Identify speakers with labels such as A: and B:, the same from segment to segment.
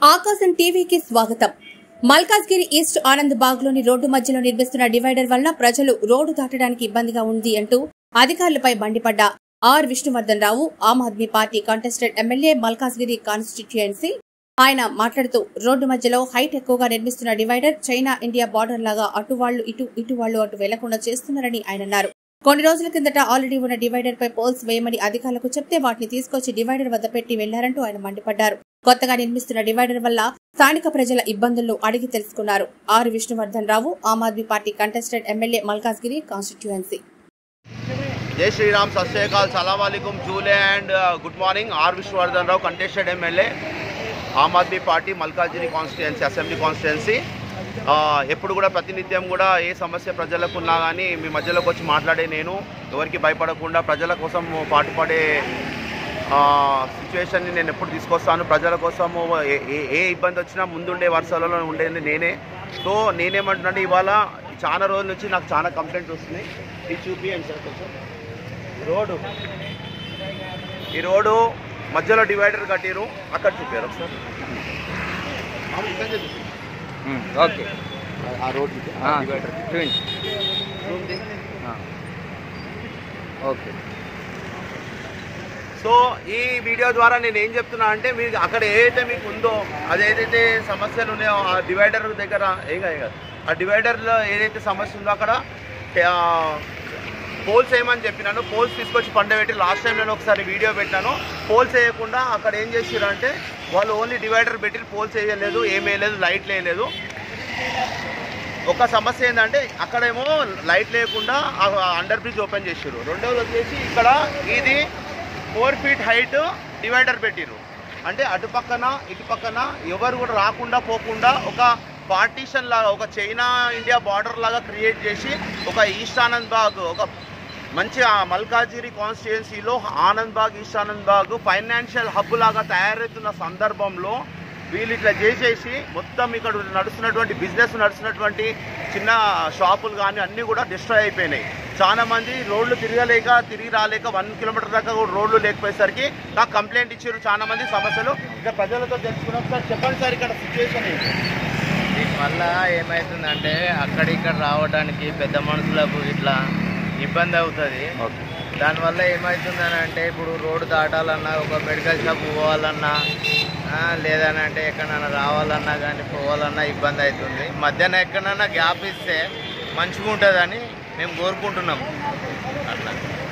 A: ఆకాశం టీవీకి స్వాగతం మల్కాజ్గిరి ఈస్ట్ ఆనంద్ బాగ్ లోని రోడ్డు మధ్యలో నిర్మిస్తున్న డివైడర్ వల్ల ప్రజలు రోడ్డు దాటడానికి ఇబ్బందిగా ఉంది అంటూ అధికారులపై మండిపడ్డ R Vishnuvardhan Rao Aam Aadmi party contested MLA Malkajgiri constituency ఆయన మాట్లాడుతూ రోడ్డు మధ్యలో హైట్ ఎక్కువగా నిర్మిస్తున్న డివైడర్ చైనా ఇండియా బార్డర్ లాగా అటు వాళ్లు ఇటు ఇటు వాళ్లు అటు వెళ్లకుండా చేస్తున్నారని ఆయన అన్నారు కొన్ని రోజుల కిందట ఆల్రెడీ ఉన్న డివైడర్ పై పోల్స్ వేయమని అధికారులకు చెప్తే వాటిని తీసుకొచ్చి డివైడర్ వద్ద పెట్టి వెళ్లారంటూ ఆయన మండిపడ్డారు కొత్తగా నిర్మిస్తున్న డివైడర్ వల్ల స్థానిక ప్రజల ఇబ్బందులను అడిగి తెలుసుకున్నారు R Vishnuvardhan Rao Aam Aadmi party contested MLA Malkajgiri constituency
B: Jai Shriram Sat Sri Akal సలాం వాలేకుమ్ Julley and good morning R Vishnuvardhan Rao contested MLA Aam Aadmi party Malkajgiri constituency assembly constituency ఎప్పుడు కూడా ప్రతినిత్యం కూడా ఏ సమస్య ప్రజలకు ఉన్నా కానీ మీ మధ్యలోకి వచ్చి మాట్లాడే నేను ఎవరికి భయపడకుండా ప్రజల కోసం పాటుపడే సిచ్యువేషన్ని నేను ఎప్పుడు తీసుకొస్తాను ప్రజల కోసము ఏ- ఏ- ఏ ఇబ్బంది వచ్చినా ముందుండే వరుసలలో ఉండేది నేనే సో నేనేమంటున్నాను ఇవాళ చాలా రోజుల నుంచి నాకు చాలా కంప్లైంట్స్ వస్తున్నాయి ఇది చూపియండి సార్ కొంచెం రోడ్డు ఈ రోడ్డు మధ్యలో డివైడర్ కట్టిరు అక్కడ చూపారు ఒకసారి మామూలు ఇక్కడే చూపి.
C: ఓకే
B: ఆ- ఆ రోడ్ చూపి. ఆ డివైడర్
C: చూడండి
B: ఉంది.
C: ఓకే
B: సో ఈ వీడియో ద్వారా నేను ఏం చెప్తున్నా అంటే మీకు అక్కడ ఏదైతే మీకు ఉందో అదేదైతే సమస్యలు ఉన్నాయో ఆ డివైడర్ దగ్గర ఏం కాదు ఏం కాదు ఆ డివైడర్లో ఏదైతే సమస్య ఉందో అక్కడ పోల్స్ వేయమని చెప్పినాను పోల్స్ తీసుకొచ్చి పండబెట్టి లాస్ట్ టైం నేను ఒకసారి వీడియో పెట్టాను పోల్స్ వేయకుండా అక్కడ ఏం చేసిర్రు అంటే వాళ్ళు ఓన్లీ డివైడర్ పెట్టి పోల్స్ వేయలేదు ఏం వేయలేదు లైట్ వేయలేదు ఒక సమస్య ఏంటంటే అక్కడేమో లైట్ లేకుండా అండర్ బ్రిడ్జ్ ఓపెన్ చేసారు రెండవది వచ్చేసి ఇక్కడ ఇది ఫోర్ ఫీట్ హైట్ డివైడర్ పెట్టిరు అంటే అటు పక్కన ఇటు పక్కన ఎవరు కూడా రాకుండా పోకుండా ఒక పార్టీషన్ లాగా ఒక చైనా ఇండియా బార్డర్ లాగా క్రియేట్ చేసి ఒక ఈస్ట్ ఆనంద్ బాగ్ ఒక మంచి ఆ మల్కాజిరి కాన్స్టిట్యుయెన్సీలో Anand Bagh east Anand Bagh financial hub లాగా తయారవుతున్న సందర్భంలో వీళ్ళు ఇట్లా చేసేసి మొత్తం ఇక్కడ నడుస్తున్నటువంటి బిజినెస్ నడుస్తున్నటువంటి చిన్న షాపులు కానీ అన్నీ కూడా డిస్ట్రాయ్ అయిపోయినాయి చాలా మంది రోడ్లు తిరగలేక తిరిగి రాలేక వన్ కిలోమీటర్ దాకా కూడా రోడ్లు లేకపోయేసరికి నాకు కంప్లైంట్ ఇచ్చారు చాలా మంది సమస్యలు ఇక ప్రజలతో తెలుసుకున్నాం సార్ చెప్పండి సార్ ఇక్కడ సిచ్యువేషన్ ఏంటి
C: దీనివల్ల ఏమవుతుందంటే అక్కడిక్కడ రావడానికి పెద్ద మనుషులకు ఇట్లా ఇబ్బంది అవుతుంది దానివల్ల ఏమవుతుందని అంటే ఇప్పుడు రోడ్డు దాటాలన్నా ఒక మెడికల్ షాప్ పోవాలన్నా ఆ, లేదని అంటే ఎక్కడైనా రావాలన్నా కానీ పోవాలన్నా ఇబ్బంది అవుతుంది మధ్యాహ్నం ఎక్కడైనా గ్యాప్ ఇస్తే మంచిగా ఉంటుందని మేము కోరుకుంటున్నాం అట్లా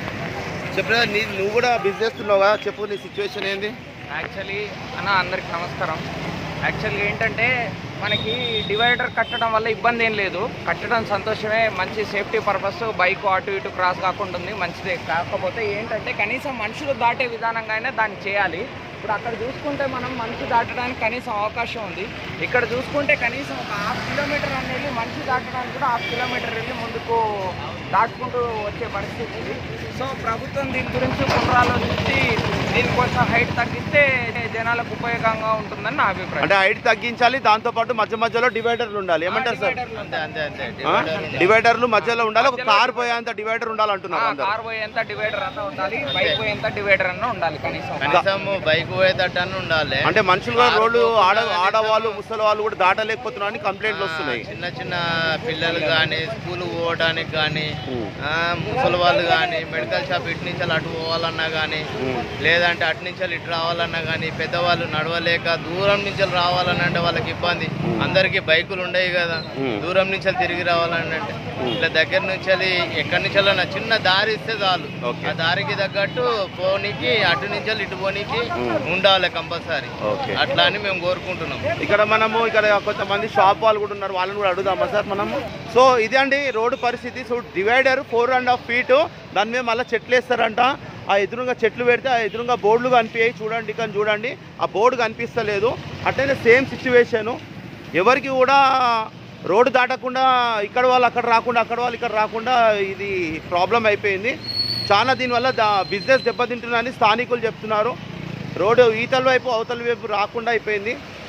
B: చెప్పరా నీ నువ్వు కూడా బిజినెస్ ఉన్నావు కదా చెప్పు నీ సిచ్యువేషన్ ఏంది
D: యాక్చువల్లీ అన్న అందరికి నమస్కారం యాక్చువల్గా ఏంటంటే మనకి డివైడర్ కట్టడం వల్ల ఇబ్బంది ఏం లేదు కట్టడం సంతోషమే మంచి సేఫ్టీ పర్పస్ బైక్ అటు ఇటు క్రాస్ కాకుండా ఉంది మంచిదే కాకపోతే ఏంటంటే కనీసం మనుషులు దాటే విధానంగానే దాన్ని చేయాలి ఇప్పుడు అక్కడ చూసుకుంటే మనం మనిషి దాటడానికి కనీసం అవకాశం ఉంది ఇక్కడ చూసుకుంటే కనీసం ఒక హాఫ్ కిలోమీటర్ అనేది మనిషి దాటడానికి కూడా హాఫ్ కిలోమీటర్ వెళ్ళి ముందుకు దాటుకుంటూ వచ్చే పరిస్థితి ఉంది సో ప్రభుత్వం దీని గురించి పునరాలోచించి దీని కొంచెం హైట్ తగ్గిస్తే జనాలకు ఉపయోగంగా ఉంటుందని నా అభిప్రాయం
B: అంటే హైట్ తగ్గించాలి దాంతో పాటు మధ్య మధ్యలో డివైడర్లు ఉండాలి ఏమంటారు సార్
D: డివైడర్లు
C: అంతే అంతే అంతే
B: ఆ?
C: డివైడర్ ఉంది.
B: డివైడర్లు మధ్యలో ఉండాలి ఒక కార్ పోయేంత డివైడర్ ఉండాలంటున్నారు అందరూ
D: కార్ పోయేంత డివైడర్ అన్న ఉండాలి బైక్ పోయేంత డివైడర్ అన్న ఉండాలి కనీసం
C: కనీసం బైక్ పోయేటట్టు అని ఉండాలి
B: అంటే మనుషులు కూడా రోడ్లు ఆడ
C: కారు
B: ఆడవాళ్ళు ముసలి వాళ్ళు కూడా దాటలేకపోతున్నారని కంప్లైంట్లు వస్తున్నాయి
C: ఆ, చిన్న చిన్న పిల్లలు కానీ స్కూల్ పోవడానికి కానీ
B: ఉం.
C: ముసలి వాళ్ళు కానీ మెడికల్ షాప్ ఇటు నుంచి అటు పోవాలన్నా కానీ
B: ఉం.
C: లేదంటే అటు నుంచి ఇటు రావాలన్నా కానీ పెద్దవాళ్ళు నడవలేక దూరం నుంచి రావాలని అంటే వాళ్ళకి ఇబ్బంది అందరికీ బైకులు ఉండేవి కదా
B: ఉం.
C: దూరం నుంచి తిరిగి రావాలని అంటే ఇట్లా దగ్గర నుంచి ఎక్కడి నుంచి వెళ్ళినా చిన్న దారి ఇస్తే చాలు
B: ఓకే.
C: ఆ దారికి తగ్గట్టు పోనీకి అటు నుంచి ఇటు పోనీకి ఉండాలి కంపల్సరీ
B: ఓకే
C: అట్లా అని మేము కోరుకుంటున్నాం
B: ఇక్కడ మనము ఇక్కడ కొంతమంది షాప్ వాళ్ళు కూడా ఉన్నారు వాళ్ళని కూడా అడుగుదామా సార్ మనము సో ఇది అండి రోడ్డు పరిస్థితి so divider four and half feet దాని మీద మళ్ళీ చెట్లు వేస్తారంట ఆ ఎదురుగా చెట్లు పెడితే ఆ ఎదురుగా బోర్డులు కనిపించాయి చూడండి ఇక్కడ చూడండి ఆ బోర్డు కనిపిస్తలేదు అట్లనే సేమ్ సిచ్యువేషను ఎవరికి కూడా రోడ్డు దాటకుండా ఇక్కడ వాళ్ళు అక్కడ రాకుండా అక్కడ వాళ్ళు ఇక్కడ రాకుండా ఇది ప్రాబ్లం అయిపోయింది చాలా దీనివల్ల దా బిజినెస్ దెబ్బతింటుందని స్థానికులు చెప్తున్నారు రోడ్డు ఈతల వైపు అవతల వైపు రాకుండా అయిపోయింది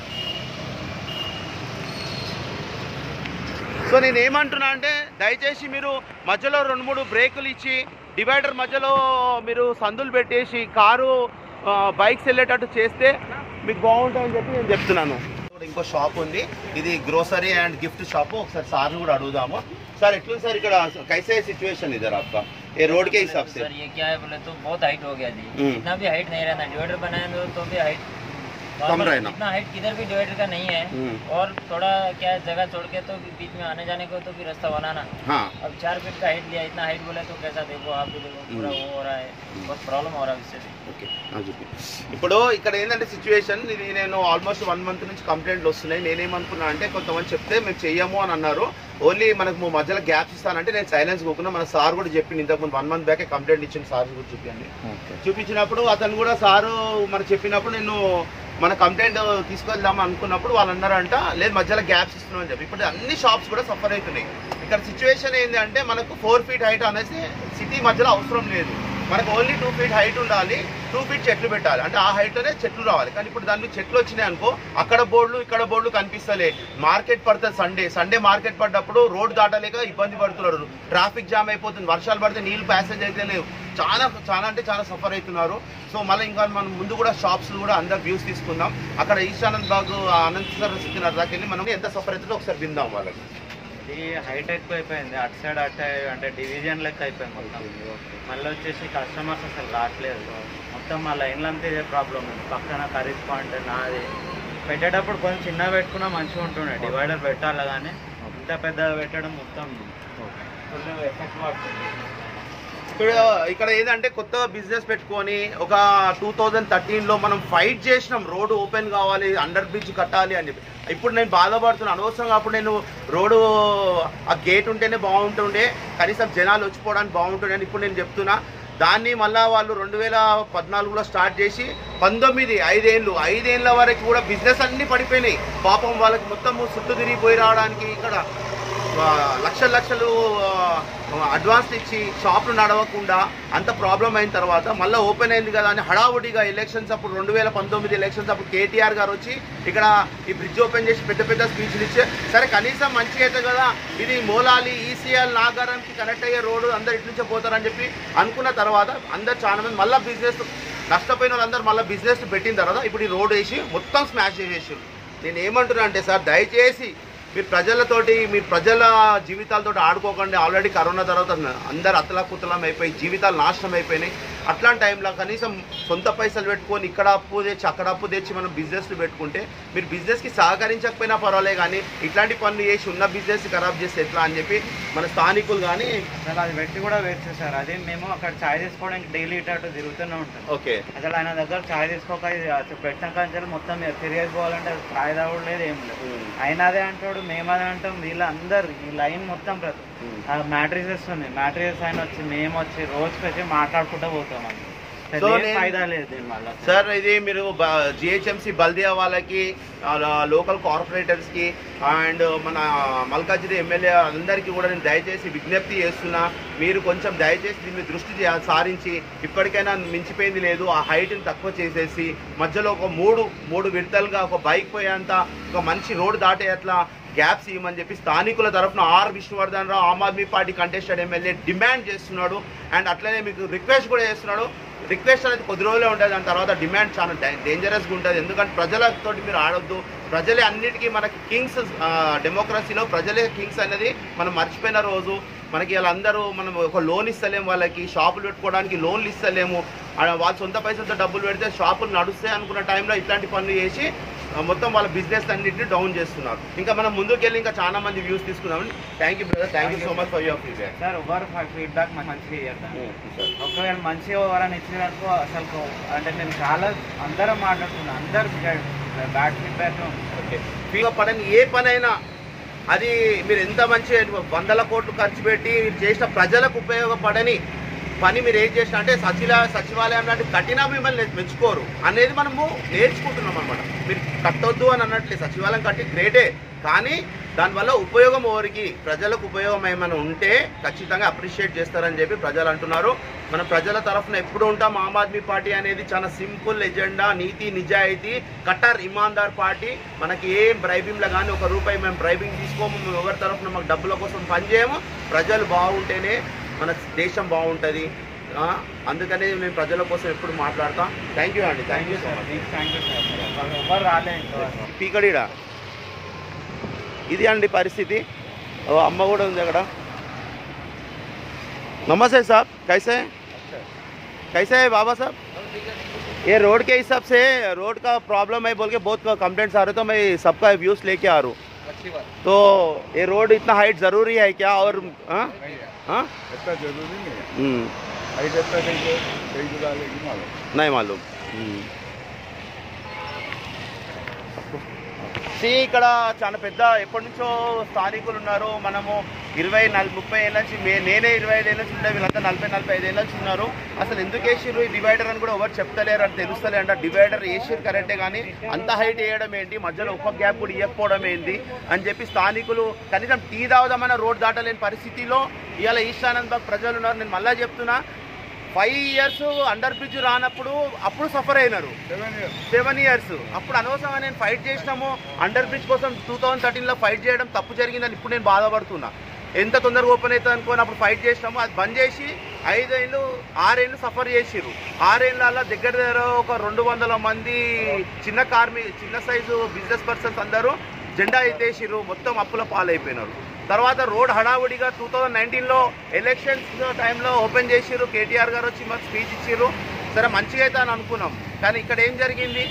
B: సో నేను ఏమంటున్నా అంటే దయచేసి మీరు మధ్యలో రెండు మూడు బ్రేకులు ఇచ్చి డివైడర్ మధ్యలో మీరు సందులు పెట్టేసి కారు బైక్స్ వెళ్ళేటట్టు చేస్తే మీకు బాగుంటుందని చెప్పి నేను చెప్తున్నాను ఇక్కడ ఇంకో షాప్ ఉంది ఇది గ్రోసరీ అండ్ గిఫ్ట్ షాప్ ఒకసారి సార్ని కూడా అడుగుదాము సార్ ఎట్లుంది సార్ ఇక్కడ కైసే సిచ్యువేషన్ ఇద్దరు आपका ये रोड के हिसाब से
E: सर ये क्या है बोले तो बहुत हाइट हो गया जी
B: हम्म।
E: इतना भी हाइट नहीं रहना डिवाइडर बनाए तो, तो भी हाइट
B: कम रहना।
E: इतना हाइट किधर भी डिवाइडर का नहीं है
B: हम्म।
E: और थोड़ा क्या है, जगह छोड़ के तो भी बीच में आने जाने को तो भी रास्ता बनाना
B: हाँ
E: अब चार फीट का हाइट लिया इतना हाइट बोले तो कैसा देखो आप भी देखो पूरा वो हो रहा है बहुत प्रॉब्लम हो रहा है इससे भी
B: ఓకే ఆ చూపి ఇప్పుడు ఇక్కడ ఏంటంటే సిచ్యువేషన్ ఇది నేను ఆల్మోస్ట్ వన్ మంత్ నుంచి కంప్లైంట్లు వస్తున్నాయి నేనేమనుకున్నా అంటే కొంతమంది చెప్తే మేము చెయ్యము అని అన్నారు ఓన్లీ మనకు మధ్యలో గ్యాప్స్ ఇస్తానంటే నేను సైలెన్స్ పోకుండా మన సార్ కూడా చెప్పింది ఇంతకుముందు వన్ మంత్ బ్యాక్ కంప్లైంట్ ఇచ్చింది సార్ కూడా చూపించండి చూపించినప్పుడు అతను కూడా సారు మనకు చెప్పినప్పుడు నేను మన కంప్లైంట్ తీసుకెళ్దాం అనుకున్నప్పుడు వాళ్ళు అన్నారంట లేదు మధ్యలో గ్యాప్స్ ఇస్తున్నాం అని చెప్పి ఇప్పుడు అన్ని షాప్స్ కూడా సఫర్ అవుతున్నాయి ఇక్కడ సిచ్యువేషన్ ఏంటి అంటే మనకు ఫోర్ ఫీట్ హైట్ అనేసి సిటీ మధ్యలో అవసరం లేదు మనకు ఓన్లీ టూ ఫీట్ హైట్ ఉండాలి టూ ఫీట్ చెట్లు పెట్టాలి అంటే ఆ హైట్లోనే చెట్లు రావాలి కానీ ఇప్పుడు దానికి చెట్లు వచ్చినాయి అనుకో అక్కడ బోర్డులు ఇక్కడ బోర్డులు కనిపిస్తలే మార్కెట్ పడుతుంది సండే సండే మార్కెట్ పడ్డప్పుడు రోడ్ దాటలేక ఇబ్బంది పడుతున్నారు ట్రాఫిక్ జామ్ అయిపోతుంది వర్షాలు పడితే నీళ్ళు ప్యాసేజ్ అయితే లేవు చాలా చాలా అంటే చాలా సఫర్ అవుతున్నారు సో మళ్ళీ ఇంకా మనం ముందు కూడా షాప్స్ కూడా అందరు వ్యూస్ తీసుకుందాం అక్కడ ఈస్ట్ ఆనంద్ బాగ్ అనంత సార్ సిక్కినార్ దాకా వెళ్ళి మనం ఎంత సఫర్ అవుతుందో ఒకసారి విందాం వాళ్ళకి
C: ఇది హైట్ ఎక్కువ అయిపోయింది అటు సైడ్ అటు అంటే డివిజన్ లెక్క అయిపోయింది మొత్తం మళ్ళీ వచ్చేసి కస్టమర్స్ అసలు రావట్లేదు మొత్తం మా లైన్లో అంతా ఇదే ప్రాబ్లం ఉంది పక్కన కర్రీస్ పాయింట్ నాది పెట్టేటప్పుడు కొంచెం చిన్నగా పెట్టుకున్నా మంచిగా ఉంటుండే డివైడర్ పెట్టాలి కానీ ఇంత పెద్దగా పెట్టడం మొత్తం ఫుల్ ఎఫెక్ట్ పడుతుంది
B: ఇప్పుడు ఇక్కడ ఏంటంటే కొత్త బిజినెస్ పెట్టుకొని ఒక టూ థౌజండ్ థర్టీన్లో మనం ఫైట్ చేసినాం రోడ్డు ఓపెన్ కావాలి అండర్ బ్రిడ్జ్ కట్టాలి అని చెప్పి ఇప్పుడు నేను బాధపడుతున్నాను అనవసరంగా అప్పుడు నేను రోడ్డు ఆ గేట్ ఉంటేనే బాగుంటుండే కనీసం జనాలు వచ్చిపోవడానికి బాగుంటుండే అని ఇప్పుడు నేను చెప్తున్నా దాన్ని మళ్ళా వాళ్ళు రెండు వేల పద్నాలుగులో స్టార్ట్ చేసి పంతొమ్మిది ఐదేళ్ళు ఐదేళ్ళ వరకు కూడా బిజినెస్ అన్నీ పడిపోయినాయి పాపం వాళ్ళకి మొత్తం చుట్టూ తిరిగిపోయి రావడానికి ఇక్కడ ఆ, లక్షలు లక్షలు ఆ, అడ్వాన్స్ ఇచ్చి షాపులు నడవకుండా అంత ప్రాబ్లం అయిన తర్వాత మళ్ళీ ఓపెన్ అయింది కదా అని హడావుడిగా ఎలక్షన్స్ అప్పుడు రెండు వేల పంతొమ్మిది ఎలక్షన్స్ అప్పుడు కేటీఆర్ గారు వచ్చి ఇక్కడ ఈ బ్రిడ్జ్ ఓపెన్ చేసి పెద్ద పెద్ద స్పీచ్లు ఇచ్చే సరే కనీసం మంచిగా అయితే కదా ఇది మోలాలి ఈసీఎల్ నాగారానికి కనెక్ట్ అయ్యే రోడ్డు అందరు ఇటు నుంచే పోతారని చెప్పి అనుకున్న తర్వాత అందరు చాలా మంది మళ్ళీ బిజినెస్ నష్టపోయిన వాళ్ళందరూ మళ్ళీ బిజినెస్ పెట్టిన తర్వాత ఇప్పుడు ఈ రోడ్ వేసి మొత్తం స్మాష్ చేసేసారు నేను ఏమంటున్నా అంటే సార్ దయచేసి మీరు ప్రజలతోటి మీ ప్రజల జీవితాలతో ఆడుకోకండి ఆల్రెడీ కరోనా తర్వాత అందరు అతలకుతలం అయిపోయి జీవితాలు నాశనం అయిపోయినాయి అట్లాంటి టైంలో కనీసం సొంత పైసలు పెట్టుకొని ఇక్కడ అప్పు తెచ్చి అక్కడ అప్పు తెచ్చి మనం బిజినెస్లు పెట్టుకుంటే మీరు బిజినెస్కి సహకరించకపోయినా పర్వాలే కానీ ఇట్లాంటి పనులు చేసి ఉన్న బిజినెస్ ఖరాబ్ చేస్తే ఎట్లా అని చెప్పి మన స్థానికులు కానీ
C: అసలు అది పెట్టి కూడా వేస్ట్ సార్ అదే మేము అక్కడ చాయ్ తీసుకోవడానికి డైలీ ఇటు అటు తిరుగుతూనే ఉంటాం
B: ఓకే
C: అసలు ఆయన దగ్గర చాయ్ తీసుకోక ఇది అసలు పెట్టిన కానీ మొత్తం తిరిగేసి పోవాలంటే అది చాయ్ తాగడం లేదు ఏం లేదు ఆయన అదే అంటాడు మేము అదే అంటాం వీళ్ళందరూ ఈ లైన్ మొత్తం ప్రతి మ్యాట్రిసెస్ ఉన్నాయి మ్యాట్రిసెస్ ఆయన వచ్చి మేము వచ్చి రోజుకి వచ్చి మాట్లాడుకుంటూ పోతాం అండి
B: సో
C: అసలు ఏం
B: నేను-
C: ఫాయిదా లేదు దీని వల్ల అసలు.
B: సార్ ఇది మీరు జిహెచ్ఎంసి బల్దియా వాళ్ళకి లోకల్ కార్పొరేటర్స్కి అండ్ మన మల్కాజిరి ఎమ్మెల్యే అందరికీ కూడా నేను దయచేసి విజ్ఞప్తి చేస్తున్నా మీరు కొంచెం దయచేసి దీని మీద దృష్టి చే- సారించి ఇప్పటికైనా మించిపోయింది లేదు ఆ హైట్ని తక్కువ చేసేసి మధ్యలో ఒక మూడు మూడు విడతలుగా ఒక బైక్ పోయేంత ఒక మంచి రోడ్ దాటే అట్లా గ్యాప్స్ ఇవ్వమని చెప్పి స్థానికుల తరఫున R Vishnuvardhan Rao Aam Aadmi party contested MLA demand చేస్తున్నాడు అండ్ అట్లనే మీకు రిక్వెస్ట్ కూడా చేస్తున్నాడు రిక్వెస్ట్ అనేది కొద్ది రోజులే ఉంటుంది దాని తర్వాత డిమాండ్ చాలా డేంజరస్గా ఉంటుంది ఎందుకంటే ప్రజలతోటి మీరు ఆడొద్దు ప్రజలే అన్నిటికీ మనకి కింగ్స్ డెమోక్రసీలో ప్రజలే కింగ్స్ అనేది మనం మర్చిపోయిన రోజు మనకి వాళ్ళందరూ మనం ఒక లోన్ ఇస్తలేము వాళ్ళకి షాపులు పెట్టుకోవడానికి లోన్లు ఇస్తలేము ఆ వాళ్ళ సొంత పైసలతో డబ్బులు పెడితే షాపులు నడుస్తాయి అనుకున్న టైంలో ఇట్లాంటి పనులు చేసి ఆ, మొత్తం వాళ్ళ బిజినెస్ అన్నింటినీ డౌన్ చేస్తున్నారు ఇంకా మనం ముందుకెళ్ళి ఇంకా చాలా మంది వ్యూస్ తీసుకున్నాం thank you brother thank you so much for your feedback
C: sir ఎవరు ఫీడ్బ్యాక్ మంచిగా ఇవ్వద్దు ఒకవేళ మంచిగా ఎవరైనా ఇచ్చినట్టు అసలు అంటే నేను చాలా అందరం మాట్లాడుతున్నాను అందరు బ్యాడ్ ఫీడ్బ్యాక్
B: ఓకే ఉపయోగపడని ఏ పనైనా అది మీరు ఎంత మంచి వందల కోట్లు ఖర్చు పెట్టి మీరు చేసిన ప్రజలకు ఉపయోగపడని పని మీరు ఏం చేసిన అంటే సచివాలయ సచివాలయం లాంటి కఠిన మిమ్మల్ని మెచ్చుకోరు అనేది మనము నేర్చుకుంటున్నాం అనమాట మీరు కట్టొద్దు అని అన్నట్లే సచివాలయం కట్టి గ్రేటే కానీ దానివల్ల ఉపయోగం ఎవరికి ప్రజలకు ఉపయోగం ఏమైనా ఉంటే ఖచ్చితంగా అప్రిషియేట్ చేస్తారని చెప్పి ప్రజలు అంటున్నారు మన ప్రజల తరఫున ఎప్పుడు ఉంటాం ఆమ్ ఆద్మీ పార్టీ అనేది చాలా సింపుల్ ఎజెండా నీతి నిజాయితీ కట్టర్ ఇమాందార్ పార్టీ మనకి ఏం బ్రైబింగ్లో కానీ ఒక రూపాయి మేము బ్రైబింగ్ తీసుకోము మేము ఎవరి తరఫున మాకు డబ్బుల కోసం పనిచేయము ప్రజలు బాగుంటేనే మన దేశం బాగుంటుంది ఆ, అందుకని నేను ప్రజల కోసం ఎప్పుడు మాట్లాడతా థ్యాంక్ యూ అండి థ్యాంక్ యూ సో మచ్
C: ఎవరు రాలే ఇంతవరకు.
B: పీకడీడా ఇది అండి పరిస్థితి ఓ అమ్మ కూడా ఉంది అక్కడ नमस्ते साहब कैसे हैं? कैसे है बाबा साहब ये रोड के हिसाब से रोड का प्रॉब्लम है बोल के बहुत कंप्लेंट्स आ रहे तो मैं सबका व्यूज लेके आ रहा हूँ तो ये रोड इतना हाइट ज़रूरी है क्या और हाँ हाँ
F: इतना जरूरी नहीं है
B: हम्म,
F: हाइट इतना नहीं है कई जगह लेकिन मालूम
B: नहीं मालूम हम्म. See, ఇక్కడ చాలా పెద్ద ఎప్పటి నుంచో స్థానికులు ఉన్నారు మనము ఇరవై నలభై ముప్పై ఏళ్ళ నుంచి మే- నేనే ఇరవై ఐదు ఏళ్ళ నుంచి ఉండే వీళ్ళంతా నలభై నలభై ఐదు ఏళ్ళ నుంచి ఉన్నారు అసలు ఎందుకు వేసిర్రు ఈ డివైడర్ అని కూడా ఎవరు చెప్తలేరు అని తెలుస్తలే అంట డివైడర్ వేసిర్రు కరెక్టే కానీ అంత హైట్ వేయడం ఏంటి మధ్యలో ఒక్క గ్యాప్ కూడా ఇవ్వకపోవడం ఏంటి అని చెప్పి స్థానికులు కనీసం టీ దావుదామన్న రోడ్ దాటలేని పరిస్థితిలో ఇవాళ ఈశానంద్ బాగ్ ప్రజలు ఉన్నారు నేను మళ్ళీ చెప్తున్నా ఫైవ్ ఇయర్స్ అండర్ బ్రిడ్జ్ రానప్పుడు అప్పుడు సఫర్ అయినారు
F: सेवन ईयर
B: సెవెన్ ఇయర్స్ అప్పుడు అనవసరంగా నేను ఫైట్ చేసినాము అండర్ బ్రిడ్జ్ కోసం టూ థౌసండ్ థర్టీన్లో ఫైట్ చేయడం తప్పు జరిగిందని ఇప్పుడు నేను బాధపడుతున్నా ఎంత తొందరగా ఓపెన్ అవుతుంది అనుకోని అప్పుడు ఫైట్ చేసినాము అది బంద్ చేసి ఐదేళ్ళు ఆరేళ్ళు సఫర్ చేసిర్రు ఆరేళ్ళ దగ్గర దగ్గర ఒక రెండు వందల మంది చిన్న కార్మి చిన్న సైజు బిజినెస్ పర్సన్స్ అందరూ జెండా ఎత్తేసిర్రు మొత్తం అప్పుల పాలైపోయినారు తర్వాత రోడ్ హడావుడిగా టూ థౌజండ్ నైన్టీన్లో ఎలక్షన్స్ టైంలో ఓపెన్ చేసిర్రు కేటీఆర్ గారు వచ్చి మాకు స్పీచ్ ఇచ్చిర్రు సరే మంచిగా అయితే అని అనుకున్నాం కానీ ఇక్కడ ఏం జరిగింది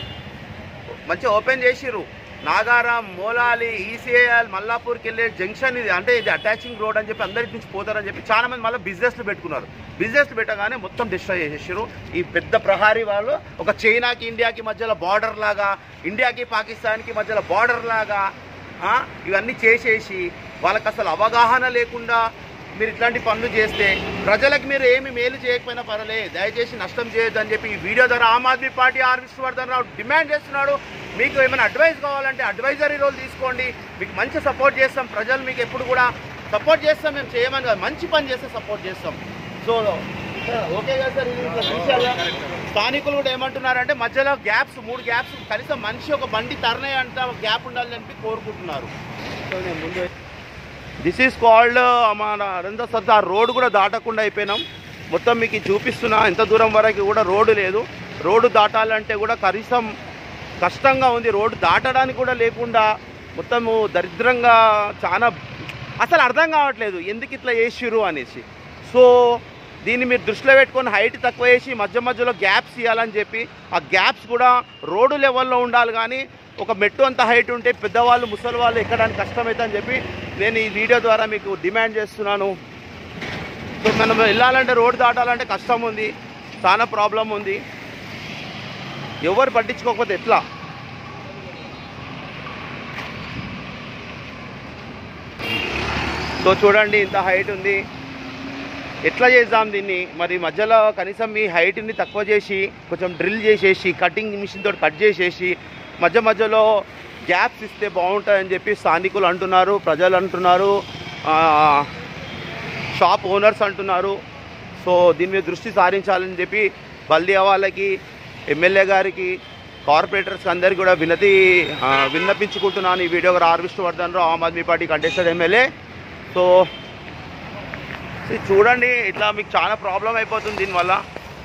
B: మంచిగా ఓపెన్ చేసిర్రు నాగారం మోలాలి ఈసీఐఎల్ మల్లాపూర్కి వెళ్ళే జంక్షన్ ఇది అంటే ఇది అటాచింగ్ రోడ్ అని చెప్పి అందరికి నుంచి పోతారని చెప్పి చాలా మంది మళ్ళీ బిజినెస్లు పెట్టుకున్నారు బిజినెస్లు పెట్టగానే మొత్తం డిస్ట్రాయ్ చేసేసారు ఈ పెద్ద ప్రహారీ వాళ్ళు ఒక చైనాకి ఇండియాకి మధ్యలో బార్డర్ లాగా ఇండియాకి పాకిస్తాన్కి మధ్యలో బార్డర్ లాగా ఆ, ఇవన్నీ చేసేసి వాళ్ళకి అసలు అవగాహన లేకుండా మీరు ఇట్లాంటి పనులు చేస్తే ప్రజలకు మీరు ఏమి మేలు చేయకపోయినా పర్వాలే దయచేసి నష్టం చేయొద్దు అని చెప్పి ఈ వీడియో ద్వారా Aam Aadmi party R Vishnuvardhan Rao demand చేస్తున్నాడు మీకు ఏమైనా అడ్వైస్ కావాలంటే అడ్వైజరీ రోల్ తీసుకోండి మీకు మంచి సపోర్ట్ చేస్తాం ప్రజలు మీకు ఎప్పుడు కూడా సపోర్ట్ చేస్తాం మేము చేయమని కాదు మంచి పని చేస్తే సపోర్ట్ చేస్తాం సో ఓకే కదా సార్ ఇది ఇట్లా చూశారు కదా? స్థానికులు కూడా ఏమంటున్నారంటే మధ్యలో గ్యాప్స్ మూడు గ్యాప్స్ కనీసం మనిషి ఒక బండి తరనే అంత గ్యాప్ ఉండాలని చెప్పి కోరుకుంటున్నారు సో నేను ముందు దిస్ ఈస్ కాల్డ్ మన అనంత సర్దార్ రోడ్ కూడా దాటకుండా అయిపోయినాం మొత్తం మీకు ఇది చూపిస్తున్నా ఎంత దూరం వరకు కూడా రోడ్డు లేదు రోడ్డు దాటాలంటే కూడా కనీసం కష్టంగా ఉంది రోడ్డు దాటడానికి కూడా లేకుండా మొత్తము దరిద్రంగా చాలా అసలు అర్థం కావట్లేదు ఎందుకు ఇట్లా చేసిర్రు అనేసి సో దీన్ని మీరు దృష్టిలో పెట్టుకొని హైట్ తక్కువ వేసి మధ్య మధ్యలో గ్యాప్స్ ఇవ్వాలని చెప్పి ఆ గ్యాప్స్ కూడా రోడ్డు లెవెల్లో ఉండాలి కానీ ఒక మెట్టు అంత హైట్ ఉంటే పెద్దవాళ్ళు ముసలి వాళ్ళు ఎక్కడానికి కష్టమవుతుంది అని చెప్పి నేను ఈ వీడియో ద్వారా మీకు డిమాండ్ చేస్తున్నాను సో మనం వెళ్ళాలంటే రోడ్డు దాటాలంటే కష్టం ఉంది చాలా ప్రాబ్లం ఉంది ఎవరు పట్టించుకోకపోతే ఎట్లా సో చూడండి ఇంత హైట్ ఉంది ఎట్లా చేద్దాం దీన్ని మరి మధ్యలో కనీసం మీ హైట్ని తక్కువ చేసి కొంచెం డ్రిల్ చేసేసి కటింగ్ మిషన్ తోటి కట్ చేసేసి మధ్య మధ్యలో గ్యాప్స్ ఇస్తే బాగుంటుందని చెప్పి స్థానికులు అంటున్నారు ప్రజలు అంటున్నారు ఆ, షాప్ ఓనర్స్ అంటున్నారు సో దీని మీద దృష్టి సారించాలని చెప్పి బల్దియా వాళ్ళకి ఎమ్మెల్యే గారికి కార్పొరేటర్స్ అందరికీ కూడా వినతి ఆ, విన్నపించుకుంటున్నాను ఈ video R Vishnuvardhan Rao Aam Aadmi party contested MLA so ఇది చూడండి ఇట్లా మీకు చాలా ప్రాబ్లం అయిపోతుంది దీనివల్ల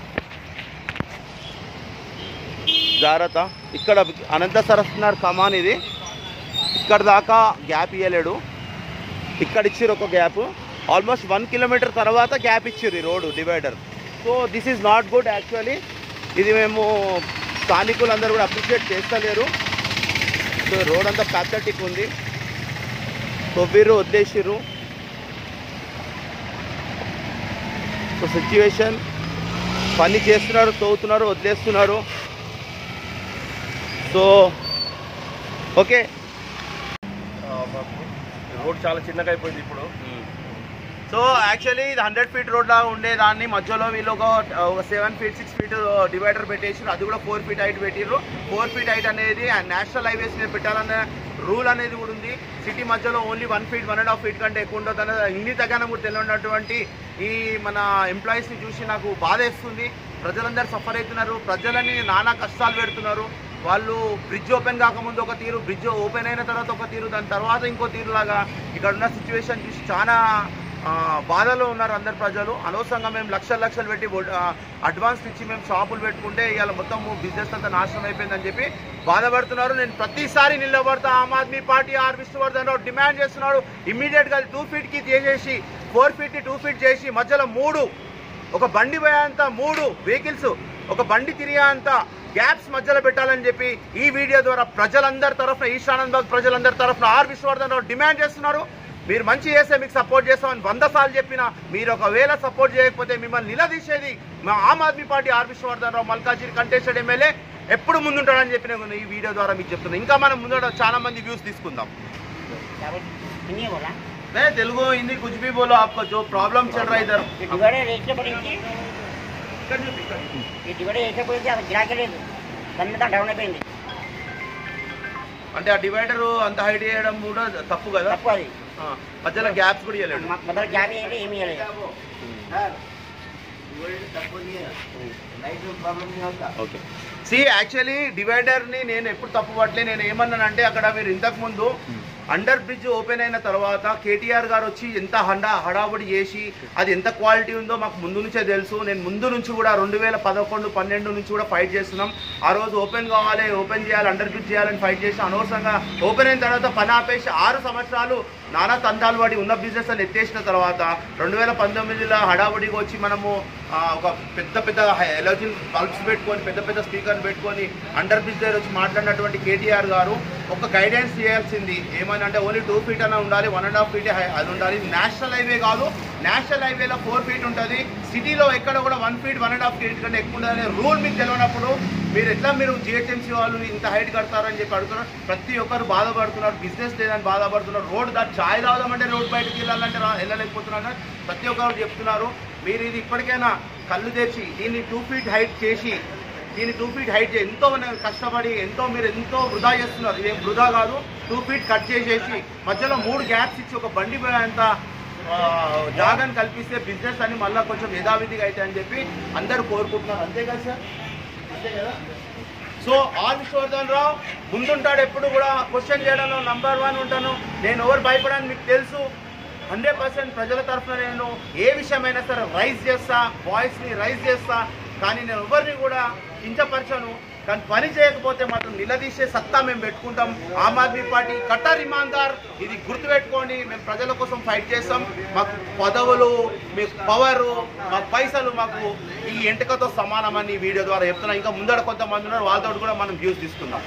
B: జాగ్రత్త ఇక్కడ అనంత సరస్సునార్ కమాన్ ఇది ఇక్కడ దాకా గ్యాప్ ఇవ్వలేడు ఇక్కడ ఇచ్చిర్రు ఒక గ్యాప్ ఆల్మోస్ట్ వన్ కిలోమీటర్ తర్వాత గ్యాప్ ఇచ్చిర్రు ఈ road divider so this is not good actually ఇది మేము స్థానికులందరూ కూడా అప్రిషియేట్ చేస్తలేరు సో రోడ్ అంతా ప్యాథటిక్ ఉంది సో వీరు వదిలేసిర్రు సో సిచ్యువేషన్ పని చేస్తున్నారు తోగుతున్నారు వదిలేస్తున్నారు సో ఓకే
F: రోడ్ చాలా చిన్నగా అయిపోయింది ఇప్పుడు
B: సో యాక్చువల్లీ ఇది హండ్రెడ్ ఫీట్ రోడ్ లాగా ఉండేదాన్ని మధ్యలో వీళ్ళు ఒక ఒక seven feet six feet divider పెట్టేసారు అది కూడా ఫోర్ ఫీట్ హైట్ పెట్టిర్రు ఫోర్ ఫీట్ హైట్ అనేది నేషనల్ హైవేస్ మీద పెట్టాలనే రూల్ అనేది కూడా ఉంది సిటీ మధ్యలో only one feet one and half feet కంటే ఎక్కువ ఉండదు అనేది హిందీ తగ్గనం కూడా తెలియనటువంటి ఈ మన ఎంప్లాయీస్ని చూసి నాకు బాధ వేస్తుంది ప్రజలందరూ సఫర్ అవుతున్నారు ప్రజలని నానా కష్టాలు పెడుతున్నారు వాళ్ళు బ్రిడ్జ్ ఓపెన్ కాకముందు ఒక తీరు బ్రిడ్జ్ ఓపెన్ అయిన తర్వాత ఒక తీరు దాని తర్వాత ఇంకో తీరు లాగా ఇక్కడ ఉన్న సిచ్యువేషన్ చూసి చాలా ఆ, బాధలో ఉన్నారు అందరు ప్రజలు అనవసరంగా మేము లక్షలు లక్షలు పెట్టి వడ్- ఆ, అడ్వాన్స్ ఇచ్చి మేము షాపులు పెట్టుకుంటే ఇవాళ మొత్తం బిజినెస్ అంతా నాశనం అయిపోయిందని చెప్పి బాధపడుతున్నారు నేను ప్రతిసారి నిలబడతా Aam Aadmi party R Vishnuvardhan Rao demand చేస్తున్నాడు ఇమ్మీడియట్ గా టూ ఫీట్ కి చేసేసి ఫోర్ ఫీట్ కి టూ ఫీట్ చేసి మధ్యలో మూడు ఒక బండి పోయేంత మూడు వెహికల్స్ ఒక బండి తిరిగేంత గ్యాప్స్ మధ్యలో పెట్టాలని చెప్పి ఈ వీడియో ద్వారా ప్రజలందరి తరఫున ఈశానంద్ బాగ్ ప్రజలందరి తరఫున ఆర్ విశ్వవర్ధన్ రావు డిమాండ్ చేస్తున్నారు మీరు మంచి చేస్తే మీకు సపోర్ట్ చేస్తామని వంద సార్లు చెప్పినా మీరు ఒకవేళ సపోర్ట్ చేయకపోతే మిమ్మల్ని నిలదీసేది మా Aam Aadmi party R Vishwavardhan Rao Malkajgiri contested MLA ఎప్పుడు ముందుంటాడని చెప్పి నేను ఈ వీడియో ద్వారా మీకు చెప్తున్నాను ఇంకా మనం ముందు చాలా మంది వ్యూస్ తీసుకుందాం
G: हिंदी में बोला
B: नहीं तेलुगु हिंदी कुछ भी बोलो आपका जो प्रॉब्लम चल रहा है इधर
G: ये डिवाइडर ऐसे पड़ी थी ये डिवाइडर ऐसे पड़ी थी अब गिरा के లేదు గందంతా డౌన్ అయిపోయింది
B: అంటే ఆ డివైడర్ అంత హైట్ చేయడం కూడా తప్పు కదా
G: తప్పు అది
B: ఆ, మధ్యలో గ్యాప్స్ కూడా ఇవ్వలేడు
G: మాకు మొదలు జాబ్ వేయాలి ఏమి వేయలేదు
B: ఓకే సి యాక్చువల్లీ డివైడర్ ని నేను ఎప్పుడు తప్పు పట్టలే నేను ఏమన్నానంటే అక్కడ మీరు ఇంతకు ముందు అండర్ బ్రిడ్జ్ ఓపెన్ అయిన తర్వాత కేటీఆర్ గారు వచ్చి ఎంత హండా హడావుడి చేసి అది ఎంత క్వాలిటీ ఉందో మాకు ముందు నుంచే తెలుసు నేను ముందు నుంచి కూడా రెండు వేల పదకొండు పన్నెండు నుంచి కూడా ఫైట్ చేస్తున్నాం ఆ రోజు ఓపెన్ కావాలి ఓపెన్ చేయాలి అండర్ బ్రిడ్జ్ చేయాలని ఫైట్ చేసి అనవసరంగా ఓపెన్ అయిన తర్వాత పని ఆపేసి ఆరు సంవత్సరాలు నానా తంటాలు పడి ఉన్న బిజినెస్ అని ఎత్తేసిన తర్వాత రెండు వేల పంతొమ్మిదిలో హడావుడిగా వచ్చి మనము ఆ, ఒక పెద్ద పెద్ద ఎలర్జిన్ బల్బ్స్ పెట్టుకొని పెద్ద పెద్ద స్పీకర్ పెట్టుకొని అండర్ బ్రిడ్జ్ దగ్గర వచ్చి మాట్లాడినటువంటి కేటీఆర్ గారు ఒక గైడెన్స్ చేయాల్సింది ఏమని అంటే ఓన్లీ టూ ఫీట్ అన్న ఉండాలి వన్ అండ్ హాఫ్ ఫీట్ అది ఉండాలి నేషనల్ హైవే కాదు నేషనల్ హైవేలో ఫోర్ ఫీట్ ఉంటుంది సిటీలో ఎక్కడ కూడా one feet one and half feet కంటే ఎక్కువ ఉండాలనే రూల్ మీకు తెలియనప్పుడు మీరు ఎట్లా మీరు జిహెచ్ఎంసీ వాళ్ళు ఇంత హైట్ కడతారని చెప్పి అడుగుతున్నారు ప్రతి ఒక్కరు బాధపడుతున్నారు బిజినెస్ లేదని బాధపడుతున్నారు రోడ్ దా చాయ్ తాగుదామంటే రోడ్ బయటకు వెళ్ళాలంటే రా- వెళ్ళలేకపోతున్నారు కానీ ప్రతి ఒక్కరు చెప్తున్నారు మీరు ఇది ఇప్పటికైనా కళ్ళు తెచ్చి దీన్ని టూ ఫీట్ హైట్ చేసి దీన్ని టూ ఫీట్ హైట్ చేసి ఎంతో మంది కష్టపడి ఎంతో మీరు ఎంతో వృధా చేస్తున్నారు ఇదేం వృధా కాదు టూ ఫీట్ కట్ చేసేసి మధ్యలో మూడు గ్యాప్స్ ఇచ్చి ఒక బండి పోయేంత ఆ, జాగాన్ని కల్పిస్తే బిజినెస్ అని మళ్ళీ కొంచెం యథావిధిగా అయితే అని చెప్పి అందరూ కోరుకుంటున్నారు అంతే కదా సార్ అంతే కదా సో ఆర్ విశ్వవర్ధన్ రావు ముందుంటాడు ఎప్పుడు కూడా క్వశ్చన్ చేయడంలో నంబర్ వన్ ఉంటాను నేను ఎవరు భయపడని మీకు తెలుసు హండ్రెడ్ పర్సెంట్ ప్రజల తరఫున నేను ఏ విషయమైనా సరే రైజ్ చేస్తా వాయిస్ని రైజ్ చేస్తా కానీ నేను ఎవరిని కూడా కించపరచను కానీ పని చేయకపోతే మాత్రం నిలదీసే సత్తా మేము పెట్టుకుంటాం ఆమ్ ఆద్మీ పార్టీ కట్టర్ ఇమాందార్ ఇది గుర్తుపెట్టుకోండి మేము ప్రజల కోసం ఫైట్ చేస్తాం మాకు పదవులు మీకు పవరు మా పైసలు మాకు ఈ ఎంటకతో సమానమని ఈ వీడియో ద్వారా చెప్తున్నా ఇంకా ముందర కొంతమంది ఉన్నారు వాళ్ళతో కూడా మనం వ్యూస్ తీసుకుందాం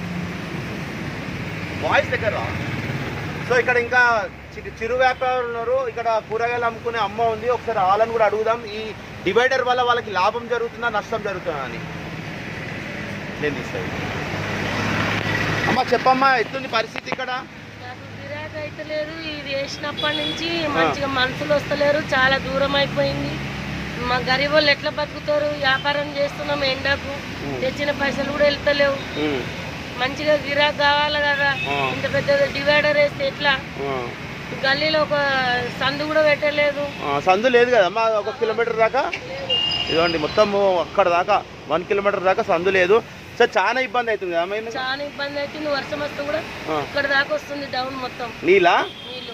B: వాయిస్ దగ్గర రా. సో ఇక్కడ ఇంకా చి- చిరు వ్యాపారులు ఉన్నారు ఇక్కడ కూరగాయలు అమ్ముకునే అమ్మ ఉంది ఒకసారి వాళ్ళని కూడా అడుగుదాం ఈ డివైడర్ వల్ల వాళ్ళకి లాభం జరుగుతుందా నష్టం జరుగుతుందా అని నేను తీస్తాను అమ్మ చెప్పమ్మా ఎట్లుంది పరిస్థితి ఇక్కడ
H: నాకు గిరాకీ అయితే లేదు ఇది వేసినప్పటి నుంచి మంచిగా మనుషులు వస్తలేరు చాలా దూరం అయిపోయింది మా గరీబ్ వాళ్ళు ఎట్లా బతుకుతారు వ్యాపారం చేస్తున్నాం ఎండకు తెచ్చిన పైసలు కూడా వెళ్తలేవు మంచిగా గిరాకీ కావాలి కదా ఇంత పెద్ద డివైడర్ వేస్తే ఎట్లా గల్లీలో ఒక సందు కూడా పెట్టలేదు
B: ఆ, సందు లేదు కదమ్మా ఒక కిలోమీటర్ దాకా ఇదిగోండి మొత్తం అక్కడ దాకా వన్ కిలోమీటర్ దాకా సందు లేదు సో చాలా ఇబ్బంది అవుతుంది కదా అమ్మాయి?
H: చాలా ఇబ్బంది అవుతుంది వర్షం వస్తే కూడా
B: ఆ.
H: ఇక్కడ దాకా వస్తుంది డౌన్ మొత్తం
B: నీలా
H: నీళ్ళు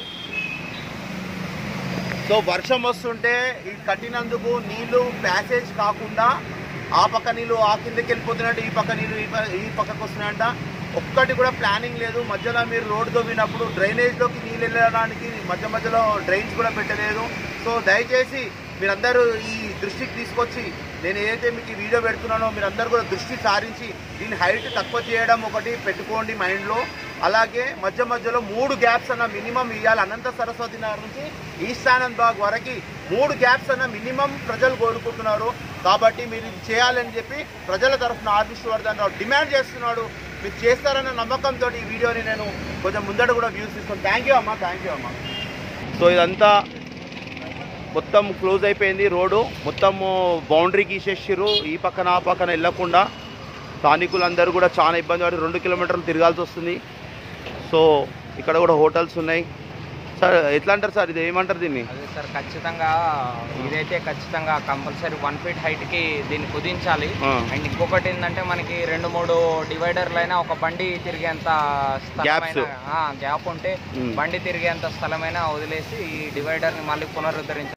B: సో వర్షం వస్తుంటే ఈ కట్టినందుకు నీళ్లు ప్యాసేజ్ కాకుండా ఆ పక్క నీళ్ళు ఆ కిందకి వెళ్ళిపోతున్నట్టు ఈ పక్క నీళ్ళు ఈ ప- ఈ పక్కకు వస్తున్నాయంట ఒక్కటి కూడా ప్లానింగ్ లేదు మధ్యలో మీరు రోడ్డు తవ్వినప్పుడు డ్రైనేజ్లోకి నీళ్ళు వెళ్ళడానికి మధ్య మధ్యలో డ్రైన్స్ కూడా పెట్టలేదు సో దయచేసి మీరందరూ ఈ దృష్టికి తీసుకొచ్చి నేను ఏదైతే మీకు ఈ వీడియో పెడుతున్నానో మీరందరూ కూడా దృష్టి సారించి దీని హైట్ తక్కువ చేయడం ఒకటి పెట్టుకోండి మైండ్లో అలాగే మధ్య మధ్యలో మూడు గ్యాప్స్ అన్న మినిమం ఇవ్వాలి అనంత సరస్వతి నగర్ నుంచి ఈశానంద్ బాగ్ వరకు మూడు గ్యాప్స్ అన్న మినిమం ప్రజలు కోరుకుంటున్నారు కాబట్టి మీరు ఇది చేయాలని చెప్పి ప్రజల తరఫున ఆర్ విష్ణువర్ధన్ రావు డిమాండ్ చేస్తున్నాడు మీరు చేస్తారన్న నమ్మకంతో ఈ వీడియోని నేను కొంచెం ముందట కూడా వ్యూస్ తీసుకున్నాను థ్యాంక్ యూ అమ్మా థ్యాంక్ యూ అమ్మా సో ఇదంతా మొత్తం క్లోజ్ అయిపోయింది రోడ్డు మొత్తము బౌండరీ గీసేసిర్రు ఈ పక్కన ఆ పక్కన వెళ్ళకుండా స్థానికులందరూ కూడా చాలా ఇబ్బంది పడి రెండు కిలోమీటర్లు తిరగాల్సి వస్తుంది సో ఇక్కడ కూడా హోటల్స్ ఉన్నాయి సార్ ఎట్లా అంటారు సార్ ఇది ఏమంటారు దీన్ని
D: అదే సార్ ఖచ్చితంగా ఇదైతే ఖచ్చితంగా కంపల్సరీ వన్ ఫీట్ హైట్ కి దీన్ని కుదించాలి
B: ఆ.
D: అండ్ ఇంకొకటి ఏంటంటే మనకి రెండు మూడు డివైడర్లు అయినా ఒక బండి తిరిగేంత స్థలమైన గ్యాప్ ఉంటే
B: మ్.
D: బండి తిరిగేంత స్థలమైనా వదిలేసి ఈ డివైడర్ ని మళ్ళీ పునరుద్ధరించాలి